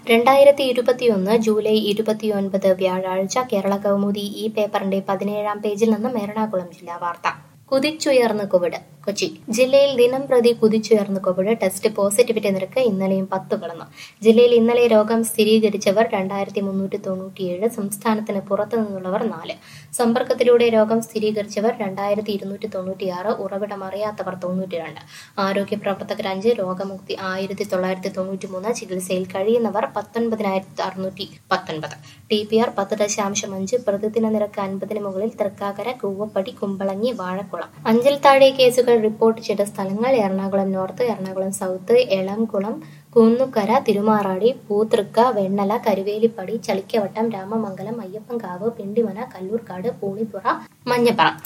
രണ്ടായിരത്തി ഇരുപത്തിയൊന്ന് ജൂലൈ ഇരുപത്തിയൊൻപത് വ്യാഴാഴ്ച കേരള കൗമുദി ഈ പേപ്പറിന്റെ പതിനേഴാം പേജിൽ നിന്നും എറണാകുളം ജില്ലാ വാർത്ത കുതിച്ചുയർന്ന് കോവിഡ് കൊച്ചി ജില്ലയിൽ ദിനം പ്രതി കുതിച്ചുയർന്ന് കോവിഡ് ടെസ്റ്റ് പോസിറ്റിവിറ്റി നിരക്ക് ഇന്നലെയും പത്ത് കടന്നു ജില്ലയിൽ ഇന്നലെ രോഗം സ്ഥിരീകരിച്ചവർ രണ്ടായിരത്തി മുന്നൂറ്റി തൊണ്ണൂറ്റിയേഴ് സംസ്ഥാനത്തിന് പുറത്തു നിന്നുള്ളവർ നാല് സമ്പർക്കത്തിലൂടെ രോഗം സ്ഥിരീകരിച്ചവർ രണ്ടായിരത്തി ഇരുന്നൂറ്റി തൊണ്ണൂറ്റിയാറ് ഉറവിടം അറിയാത്തവർ തൊണ്ണൂറ്റിരണ്ട് ആരോഗ്യ പ്രവർത്തകർ അഞ്ച് രോഗമുക്തി ആയിരത്തി തൊള്ളായിരത്തി തൊണ്ണൂറ്റി മൂന്ന് ചികിത്സയിൽ കഴിയുന്നവർ പത്തൊൻപതിനായിരത്തി അറുന്നൂറ്റി പത്തൊൻപത് ടി പി ആർ പത്ത് ദശാംശം അഞ്ച് പ്രതിദിന നിരക്ക് അൻപതിന് മുകളിൽ തൃക്കാക്കര കൂവപ്പടി കുമ്പളങ്ങി വാഴക്കുളം അഞ്ചിൽ താഴെ കേസുകൾ റിപ്പോർട്ട് ചെയ്ത സ്ഥലങ്ങൾ എറണാകുളം നോർത്ത് എറണാകുളം സൗത്ത് എളംകുളം കൂന്നുക്കര തിരുമാറാടി പൂതൃക്ക വെണ്ണല കരുവേലിപ്പടി ചളിക്കവട്ടം രാമമംഗലം അയ്യപ്പൻകാവ് പിണ്ടിമന കല്ലൂർക്കാട് പൂണിത്തുറ മഞ്ഞപ്പറ